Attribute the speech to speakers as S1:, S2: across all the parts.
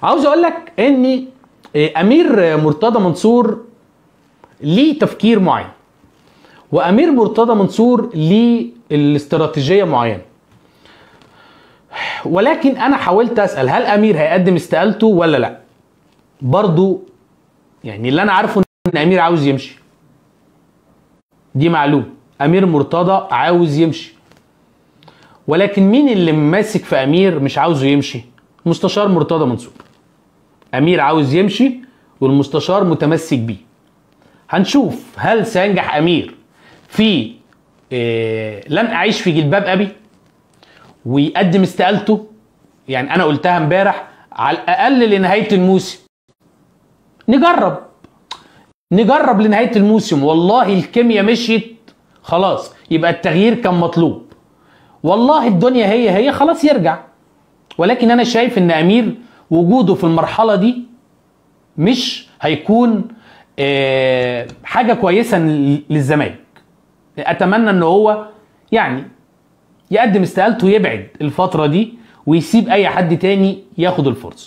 S1: عاوز اقول لك ان امير مرتضى منصور ليه تفكير معين وامير مرتضى منصور ليه الاستراتيجيه معينه ولكن انا حاولت اسال هل امير هيقدم استقالته ولا لا برضو يعني اللي انا عارفه ان امير عاوز يمشي دي معلوم امير مرتضى عاوز يمشي ولكن مين اللي ماسك في امير مش عاوزه يمشي مستشار مرتضى منصور امير عاوز يمشي والمستشار متمسك بيه هنشوف هل سينجح امير في إيه لن اعيش في جلباب ابي ويقدم استقالته يعني انا قلتها امبارح على الاقل لنهايه الموسم نجرب نجرب لنهايه الموسم والله الكيمياء مشيت خلاص يبقى التغيير كان مطلوب والله الدنيا هي هي خلاص يرجع ولكن انا شايف ان امير وجوده في المرحله دي مش هيكون آه، حاجه كويسه للزمالك اتمنى ان هو يعني يقدم استقالته ويبعد الفتره دي ويسيب اي حد تاني ياخد الفرصه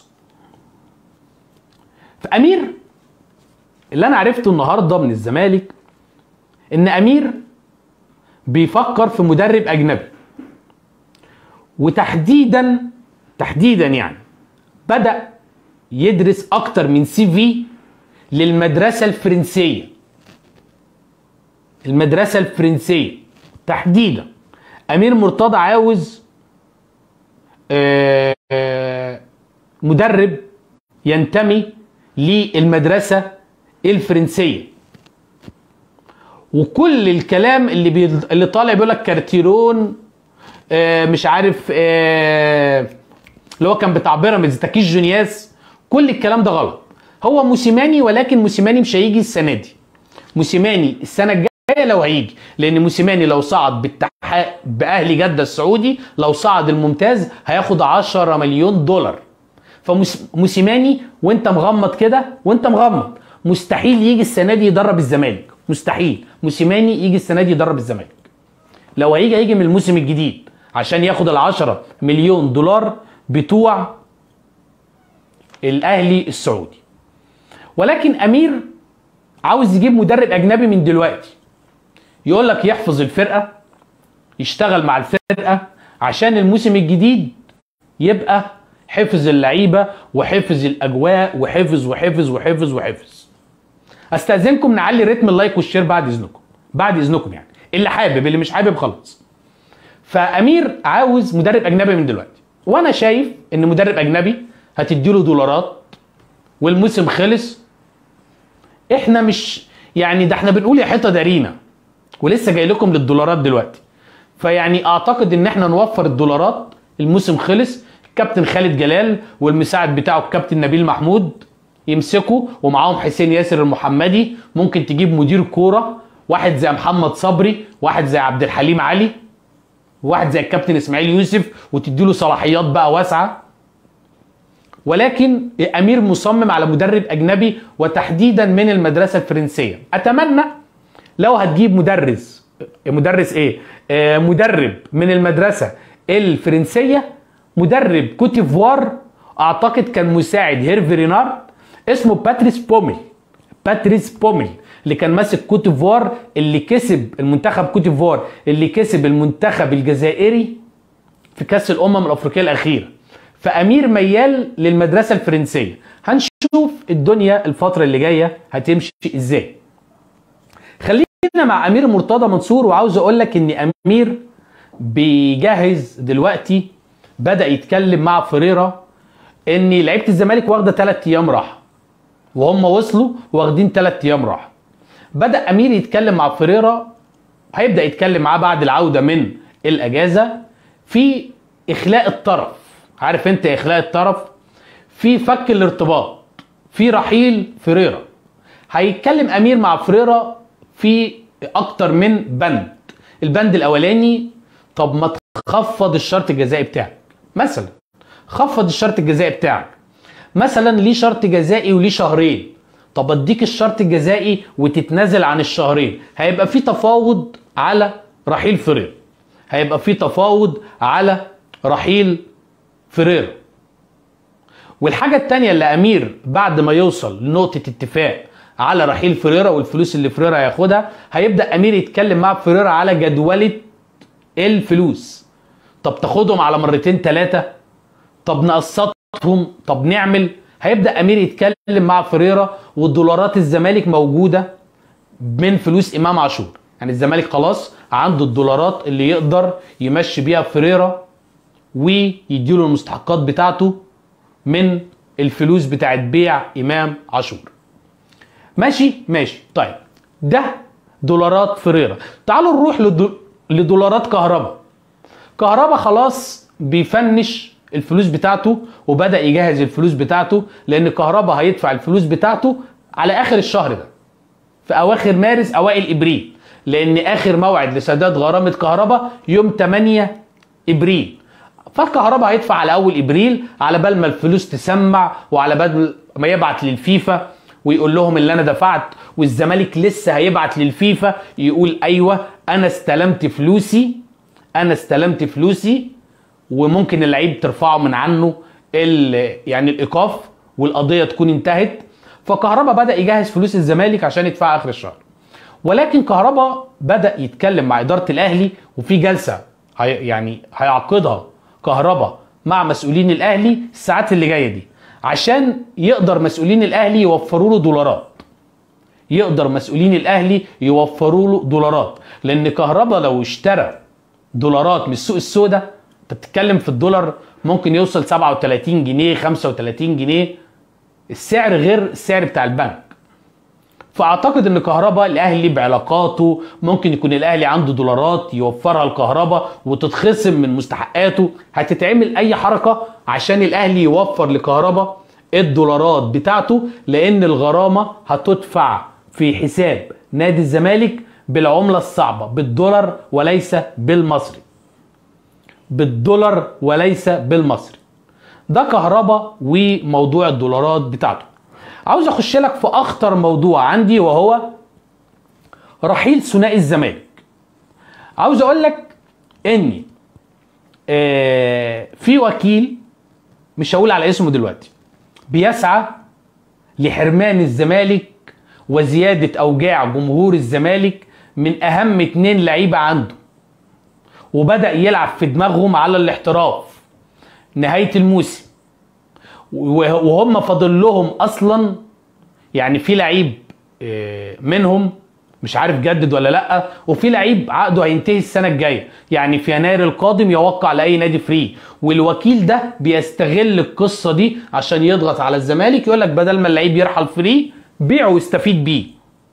S1: فامير اللي انا عرفته النهارده من الزمالك ان امير بيفكر في مدرب اجنبي وتحديدا تحديدا يعني بدا يدرس اكتر من سي في للمدرسه الفرنسيه المدرسه الفرنسيه تحديدا امير مرتضى عاوز آه، آه، مدرب ينتمي للمدرسه الفرنسيه وكل الكلام اللي بي... اللي طالع بيقول لك كارتيرون آه، مش عارف آه، اللي هو كان بتاع بيراميدز تاكيش جونياس كل الكلام ده غلط هو موسيماني ولكن موسيماني مش هيجي السنه دي موسيماني السنه الجايه لو هيجي لان موسيماني لو صعد بالتحقيق باهلي جده السعودي لو صعد الممتاز هياخد 10 مليون دولار فموسيماني وانت مغمض كده وانت مغمض مستحيل يجي السنه دي يدرب الزمالك مستحيل موسيماني يجي السنه دي يدرب الزمالك لو هيجي هيجي من الموسم الجديد عشان ياخد ال 10 مليون دولار بتوع الاهلي السعودي ولكن امير عاوز يجيب مدرب اجنبي من دلوقتي يقول لك يحفظ الفرقه يشتغل مع الفرقه عشان الموسم الجديد يبقى حفظ اللعيبه وحفظ الاجواء وحفظ وحفظ وحفظ وحفظ استاذنكم نعلي رتم اللايك والشير بعد اذنكم بعد اذنكم يعني اللي حابب اللي مش حابب خلاص فامير عاوز مدرب اجنبي من دلوقتي وانا شايف ان مدرب اجنبي هتديله دولارات والموسم خلص احنا مش يعني ده احنا بنقول يا حيطه دارينا ولسه جاي لكم للدولارات دلوقتي فيعني اعتقد ان احنا نوفر الدولارات الموسم خلص الكابتن خالد جلال والمساعد بتاعه الكابتن نبيل محمود يمسكوا ومعاهم حسين ياسر المحمدي ممكن تجيب مدير كوره واحد زي محمد صبري واحد زي عبد الحليم علي واحد زي الكابتن اسماعيل يوسف وتديله صلاحيات بقى واسعه ولكن امير مصمم على مدرب اجنبي وتحديدا من المدرسه الفرنسيه اتمنى لو هتجيب مدرس مدرس ايه آه مدرب من المدرسه الفرنسيه مدرب كوتيفوار اعتقد كان مساعد هيرفي رينارد اسمه باتريس بومل باتريس بومل اللي كان ماسك كوتيفوار اللي كسب المنتخب كوتيفوار اللي كسب المنتخب الجزائري في كاس الامم الافريقيه الاخيره فامير ميال للمدرسه الفرنسيه هنشوف الدنيا الفتره اللي جايه هتمشي ازاي خلينا مع امير مرتضى منصور وعاوز اقول لك ان امير بيجهز دلوقتي بدا يتكلم مع فريرا ان لعيبه الزمالك واخده 3 ايام راحه وهم وصلوا واخدين 3 ايام راحه بدا امير يتكلم مع فريرا هيبدا يتكلم معاه بعد العوده من الاجازه في اخلاء الطرف عارف انت اخلاء الطرف في فك الارتباط في رحيل فريرا هيتكلم امير مع فريرا في اكتر من بند البند الاولاني طب ما تخفض الشرط الجزائي بتاعك مثلا خفض الشرط الجزائي بتاعك مثلا ليه شرط جزائي وليه شهرين طب اديك الشرط الجزائي وتتنازل عن الشهرين هيبقى في تفاوض على رحيل فريرا هيبقى في تفاوض على رحيل فريرا والحاجه الثانيه اللي امير بعد ما يوصل لنقطه اتفاق على رحيل فريرا والفلوس اللي فريرا هياخدها هيبدا امير يتكلم مع فريرا على جدوله الفلوس طب تاخدهم على مرتين ثلاثه طب نقسطهم طب نعمل هيبدا امير يتكلم مع فريرا والدولارات الزمالك موجوده من فلوس امام عاشور يعني الزمالك خلاص عنده الدولارات اللي يقدر يمشي بيها فريرا ويديله المستحقات بتاعته من الفلوس بتاعت بيع امام عاشور ماشي ماشي طيب ده دولارات فريرا تعالوا نروح لدو... لدولارات كهرباء كهرباء خلاص بيفنش الفلوس بتاعته وبدا يجهز الفلوس بتاعته لان كهرباء هيدفع الفلوس بتاعته على اخر الشهر ده في اواخر مارس اوائل ابريل لان اخر موعد لسداد غرامه كهرباء يوم 8 ابريل فالكهرباء هيدفع على اول ابريل على بال ما الفلوس تسمع وعلى بال ما يبعت للفيفا ويقول لهم اللي انا دفعت والزمالك لسه هيبعت للفيفا يقول ايوه انا استلمت فلوسي انا استلمت فلوسي وممكن اللعيب ترفعه من عنه يعني الايقاف والقضيه تكون انتهت فكهربا بدا يجهز فلوس الزمالك عشان يدفعها اخر الشهر ولكن كهربا بدا يتكلم مع اداره الاهلي وفي جلسه هي يعني هيعقدها كهربا مع مسؤولين الاهلي الساعات اللي جايه دي عشان يقدر مسؤولين الاهلي يوفروا له دولارات يقدر مسؤولين الاهلي يوفروا له دولارات لان كهربا لو اشترى دولارات من السوق السوداء انت بتتكلم في الدولار ممكن يوصل 37 جنيه 35 جنيه السعر غير السعر بتاع البنك فاعتقد ان كهربا الاهلي بعلاقاته ممكن يكون الاهلي عنده دولارات يوفرها الكهرباء وتتخصم من مستحقاته هتتعمل اي حركه عشان الاهلي يوفر لكهربا الدولارات بتاعته لان الغرامه هتدفع في حساب نادي الزمالك بالعمله الصعبه بالدولار وليس بالمصري بالدولار وليس بالمصري ده كهربا وموضوع الدولارات بتاعته عاوز اخش لك في اخطر موضوع عندي وهو رحيل ثنائي الزمالك عاوز اقول لك ان آه في وكيل مش هقول على اسمه دلوقتي بيسعى لحرمان الزمالك وزيادة أوجاع جمهور الزمالك من أهم اتنين لعيبة عنده وبدأ يلعب في دماغهم على الاحتراف نهاية الموسم وهم فاضل لهم اصلا يعني في لعيب منهم مش عارف جدد ولا لا وفي لعيب عقده هينتهي السنه الجايه يعني في يناير القادم يوقع لاي نادي فري والوكيل ده بيستغل القصه دي عشان يضغط على الزمالك يقول لك بدل ما اللعيب يرحل فري بيعه واستفيد بيه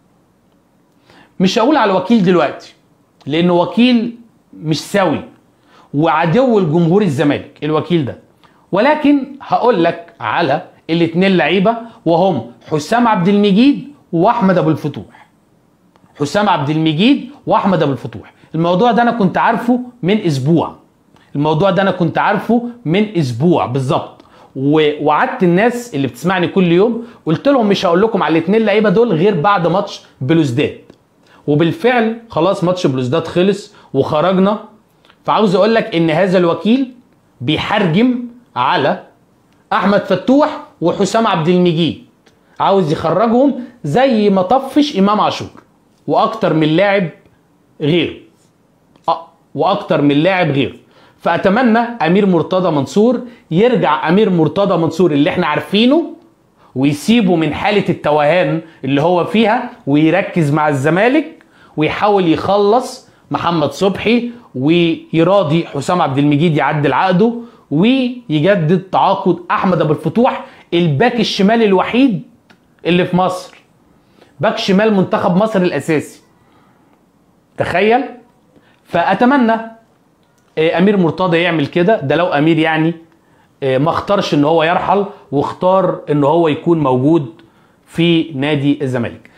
S1: مش هقول على الوكيل دلوقتي لانه وكيل مش سوي وعدو الجمهور الزمالك الوكيل ده ولكن هقول لك على الاثنين لعيبه وهم حسام عبد المجيد واحمد ابو الفتوح حسام عبد المجيد واحمد ابو الفتوح الموضوع ده انا كنت عارفه من اسبوع الموضوع ده انا كنت عارفه من اسبوع بالظبط ووعدت الناس اللي بتسمعني كل يوم قلت لهم مش هقول لكم على الاثنين لعيبه دول غير بعد ماتش بلوزداد وبالفعل خلاص ماتش بلوزداد خلص وخرجنا فعاوز اقول لك ان هذا الوكيل بيحرجم على احمد فتوح وحسام عبد المجيد عاوز يخرجهم زي ما طفش امام عاشور واكتر من لاعب غيره أه واكتر من لاعب غيره فاتمنى امير مرتضى منصور يرجع امير مرتضى منصور اللي احنا عارفينه ويسيبه من حاله التوهان اللي هو فيها ويركز مع الزمالك ويحاول يخلص محمد صبحي ويراضي حسام عبد المجيد يعدل عقده ويجدد تعاقد احمد ابو الفتوح الباك الشمال الوحيد اللي في مصر باك شمال منتخب مصر الاساسي تخيل فاتمنى امير مرتضى يعمل كده ده لو امير يعني ما اختارش ان هو يرحل واختار ان هو يكون موجود في نادي الزمالك